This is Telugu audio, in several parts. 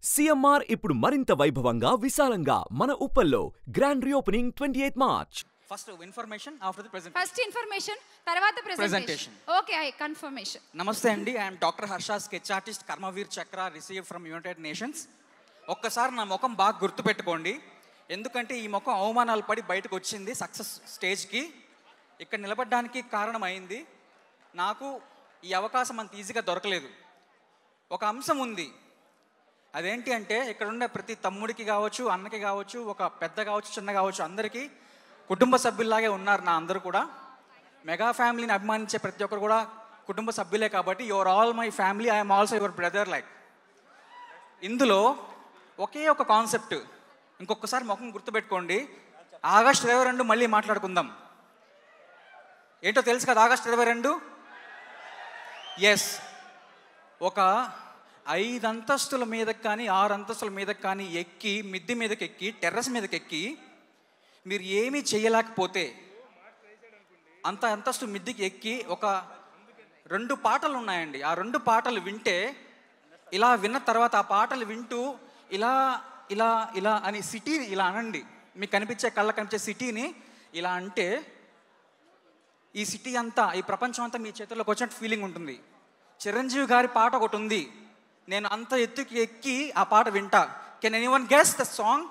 సీఎంఆర్ ఇప్పుడు మరింత వైభవంగా విశాలంగా మన ఉప్పల్లో grand reopening twenty eighth March first information after the present first information తర్వాత Presentation. Presentation okay I confirmation నమస్తే అండి I'm doctor Harsha sketch artist Karmaveer Chakra receive from United nations ఒక్కసారి నా ముఖం బాగా గుర్తుపెట్టుకోండి ఎందుకంటే ఈ ముఖం అవమానాలు పడి బయటకు వచ్చింది సక్సెస్ స్టేజ్కి ఇక్కడ నిలబడడానికి కారణం అయింది నాకు ఈ అవకాశం అంత ఈజీగా దొరకలేదు ఒక అంశం ఉంది అదేంటి అంటే ఇక్కడ ఉన్న ప్రతి తమ్ముడికి కావచ్చు అన్నకి కావచ్చు ఒక పెద్ద కావచ్చు చిన్న కావచ్చు అందరికీ కుటుంబ సభ్యుల్లాగే ఉన్నారు నా అందరూ కూడా మెగా ఫ్యామిలీని అభిమానించే ప్రతి ఒక్కరు కూడా కుటుంబ సభ్యులే కాబట్టి your all my family I'm also your brother like ఇందులో ఒకే ఒక కాన్సెప్ట్ ఇంకొకసారి ముఖం గుర్తుపెట్టుకోండి ఆగస్ట్ ఇరవై రెండు మళ్ళీ మాట్లాడుకుందాం ఏంటో తెలుసు కదా ఆగస్ట్ ఇరవై రెండు ఎస్ ఒక ఐదు అంతస్తుల మీదకి కానీ ఆరు అంతస్తుల మీదకి కానీ ఎక్కి మిద్ది మీదకి ఎక్కి టెర్రస్ మీదకి ఎక్కి మీరు ఏమీ చేయలేకపోతే అంత అంతస్తు మిద్దికి ఎక్కి ఒక రెండు పాటలు ఉన్నాయండి ఆ రెండు పాటలు వింటే ఇలా విన్న తర్వాత ఆ పాటలు వింటూ ఇలా ఇలా ఇలా అని సిటీని ఇలా అనండి మీకు కనిపించే కళ్ళ కనిపించే సిటీని ఇలా అంటే ఈ సిటీ అంతా ఈ ప్రపంచం అంతా మీ చేతుల్లోకి వచ్చినట్టు ఫీలింగ్ ఉంటుంది చిరంజీవి గారి పాట ఒకటి ఉంది నేను అంత ఎత్తుకి ఎక్కి ఆ పాట వింటా can any one guess the song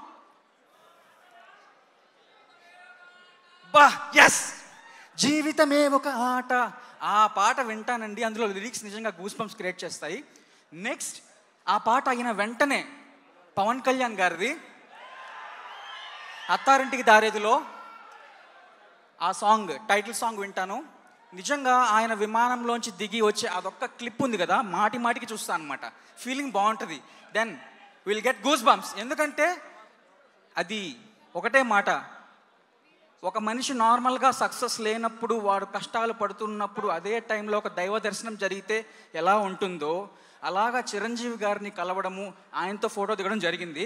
బా ఎస్ జీవితమే ఒక ఆట ఆ పాట వింటానండి అందులో లిరిక్స్ నిజంగా గూస్ బంప్స్ క్రియేట్ చేస్తాయి నెక్స్ట్ ఆ పాట అయిన వెంటనే పవన్ కళ్యాణ్ గారిది అత్తారింటికి దారేదిలో ఆ సాంగ్ టైటిల్ సాంగ్ వింటాను నిజంగా ఆయన విమానంలోంచి దిగి వచ్చే అదొక్క క్లిప్ ఉంది కదా మాటి మాటికి చూస్తాను అనమాట ఫీలింగ్ బాగుంటుంది then will get goose bumps ఎందుకంటే అది ఒకటే మాట ఒక మనిషి నార్మల్గా సక్సెస్ లేనప్పుడు వాడు కష్టాలు పడుతున్నప్పుడు అదే టైంలో ఒక దైవ దర్శనం జరిగితే ఎలా ఉంటుందో అలాగా చిరంజీవి గారిని కలవడము ఆయనతో ఫోటో దిగడం జరిగింది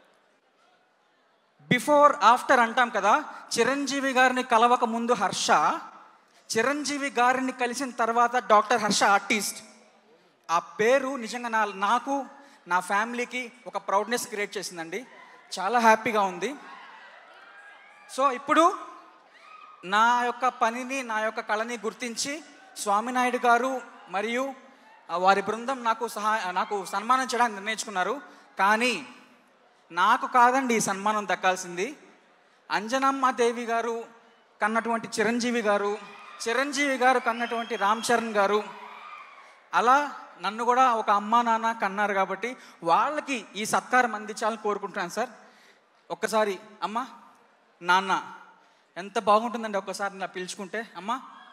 బిఫోర్ ఆఫ్టర్ అంటాం కదా చిరంజీవి గారిని కలవక ముందు హర్ష చిరంజీవి గారిని కలిసిన తర్వాత డాక్టర్ హర్ష ఆర్టిస్ట్ ఆ పేరు నిజంగా నా నాకు నా ఫ్యామిలీకి ఒక ప్రౌడ్నెస్ క్రియేట్ చేసిందండి చాలా హ్యాపీగా ఉంది సో ఇప్పుడు నా యొక్క పనిని నా యొక్క కళని గుర్తించి స్వామినాయుడు గారు మరియు ఆ, వారి బృందం నాకు సహాయ నాకు సన్మానం చేయడానికి నిర్ణయించుకున్నారు కానీ నాకు కాదండి ఈ సన్మానం దక్కాల్సింది అంజనమ్మ దేవి గారు కన్నటువంటి చిరంజీవి గారు చిరంజీవి గారు కన్నటువంటి రామ్ చరణ్ గారు అలా నన్ను కూడా ఒక అమ్మా నాన్న కన్నారు కాబట్టి వాళ్ళకి ఈ సత్కారం అందించాలని కోరుకుంటున్నాను సార్ ఒక్కసారి అమ్మ నాన్న ఎంత బాగుంటుందండి ఒక్కసారి నా పిలుచుకుంటే అమ్మ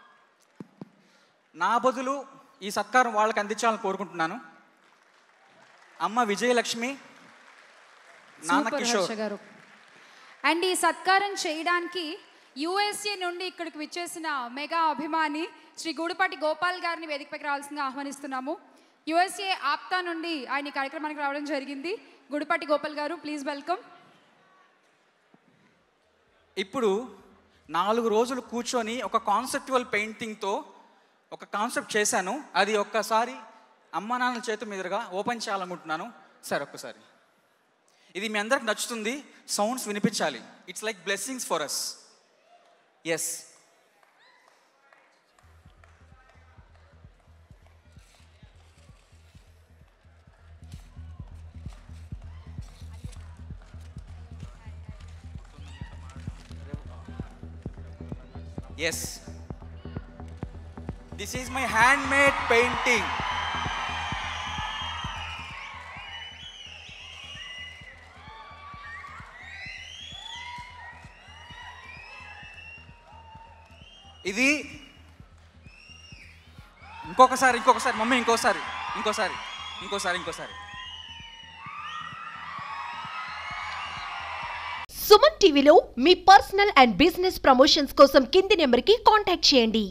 నా బదులు ఈ సత్కారం వాళ్ళకి అందించాలని కోరుకుంటున్నాను అమ్మ విజయలక్ష్మి నాన్న సూపర్ కిషోర్ హర్ష గారు అండ్ ఈ సత్కారం చేయడానికి యుఎస్ఏ నుండి ఇక్కడికి విచ్చేసిన మెగా అభిమాని శ్రీ గూడుపాటి గోపాల్ గారిని వేదికపైకి రావాల్సిందిగా ఆహ్వానిస్తున్నాము యుఎస్ఏ ఆప్తా నుండి ఆయన ఈ కార్యక్రమానికి రావడం జరిగింది గుడిపాటి గోపాల్ గారు ప్లీజ్ వెల్కమ్ ఇప్పుడు నాలుగు రోజులు కూర్చొని ఒక కాన్సెప్చువల్ పెయింటింగ్తో ఒక కాన్సెప్ట్ చేశాను అది ఒక్కసారి అమ్మ నాన్నల చేతి మీదుగా ఓపెన్ చేయాలనుకుంటున్నాను సార్ ఒక్కసారి ఇది మీ అందరికి నచ్చుతుంది సౌండ్స్ వినిపించాలి it's like blessings for us yes yes this is my handmade painting ఇది ఇంకొకసారి ఇంకొకసారి మమ్మీ ఇంకోసారి ఇంకోసారి ఇంకోసారి ఇంకోసారి సుమన్ టీవీలో మీ పర్సనల్ అండ్ బిజినెస్ ప్రమోషన్స్ కోసం కింది నెంబర్కి కాంటాక్ట్ చేయండి